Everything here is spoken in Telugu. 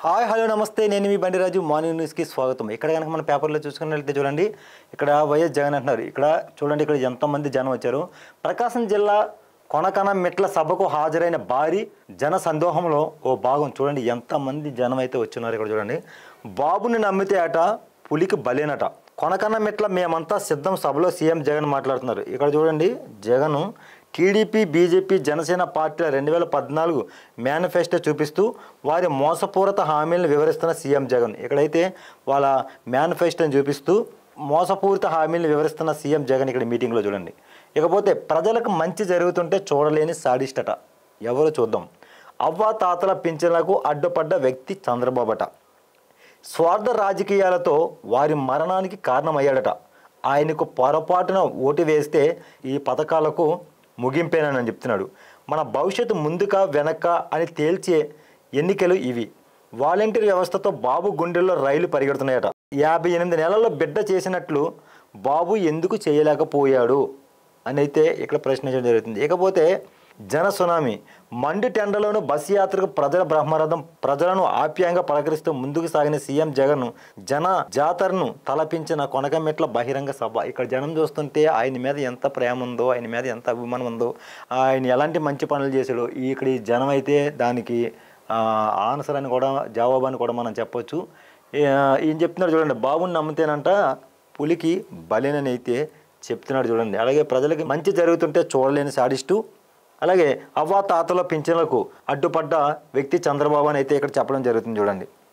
హాయ్ హలో నమస్తే నేను మీ బండిరాజు మార్నింగ్ న్యూస్కి స్వాగతం ఇక్కడ కనుక మన పేపర్లో చూసుకున్నట్లయితే చూడండి ఇక్కడ వైఎస్ జగన్ అంటున్నారు ఇక్కడ చూడండి ఇక్కడ ఎంతమంది జనం వచ్చారు ప్రకాశం జిల్లా కొనకన మెట్ల సభకు హాజరైన భారీ జన సందోహంలో ఓ భాగం చూడండి ఎంతమంది జనం అయితే వచ్చినారు ఇక్కడ చూడండి బాబుని నమ్మితే అట పులికి బలేనట కొనకన్న మెట్ల మేమంతా సిద్ధం సభలో సీఎం జగన్ మాట్లాడుతున్నారు ఇక్కడ చూడండి జగన్ టీడీపీ బీజేపీ జనసేన పార్టీల రెండు వేల పద్నాలుగు మేనిఫెస్టో చూపిస్తూ వారి మోసపూరిత హామీలను వివరిస్తున్న సీఎం జగన్ ఇక్కడైతే వాళ్ళ మేనిఫెస్టోని చూపిస్తూ మోసపూరిత హామీలను వివరిస్తున్న సీఎం జగన్ ఇక్కడ మీటింగ్లో చూడండి ఇకపోతే ప్రజలకు మంచి జరుగుతుంటే చూడలేని సాడిస్టట ఎవరు చూద్దాం అవ్వ తాతల పింఛన్లకు అడ్డుపడ్డ వ్యక్తి చంద్రబాబట స్వార్థ రాజకీయాలతో వారి మరణానికి కారణమయ్యాడట ఆయనకు పొరపాటున ఓటు వేస్తే ఈ పథకాలకు ముగింపేనని చెప్తున్నాడు మన భవిష్యత్తు ముందుక వెనక అని తేల్చే ఎన్నికలు ఇవి వాలంటీర్ వ్యవస్థతో బాబు గుండెల్లో రైలు పరిగెడుతున్నాయట యాభై ఎనిమిది నెలల్లో బిడ్డ చేసినట్లు బాబు ఎందుకు చేయలేకపోయాడు అని అయితే ఇక్కడ ప్రశ్నించడం జరుగుతుంది ఇకపోతే జన సునామీ మండు టెండలోను బస్సు యాత్రకు ప్రజల బ్రహ్మరథం ప్రజలను ఆప్యాయంగా పలకరిస్తూ ముందుకు సాగిన సీఎం జగన్ జన జాతరను తలపించిన కొనకమెట్ల బహిరంగ సభ ఇక్కడ జనం చూస్తుంటే ఆయన మీద ఎంత ప్రేమ ఉందో ఆయన మీద ఎంత అభిమానం ఉందో ఆయన ఎలాంటి మంచి పనులు చేశాడో ఇక్కడ ఈ జనం అయితే దానికి ఆ, ఆన్సర్ అని కూడా జవాబు అని కూడా మనం చెప్పొచ్చు ఏ- ఈయన చెప్తున్నాడు చూడండి బాబుని నమ్మితేనంట పులికి బలేనని అయితే చెప్తున్నాడు చూడండి అలాగే ప్రజలకి మంచి జరుగుతుంటే చూడలేని సాడిస్టు అలాగే అవ్వ తాతల పింఛన్లకు అడ్డుపడ్డ వ్యక్తి చంద్రబాబు అని అయితే ఇక్కడ చెప్పడం జరుగుతుంది చూడండి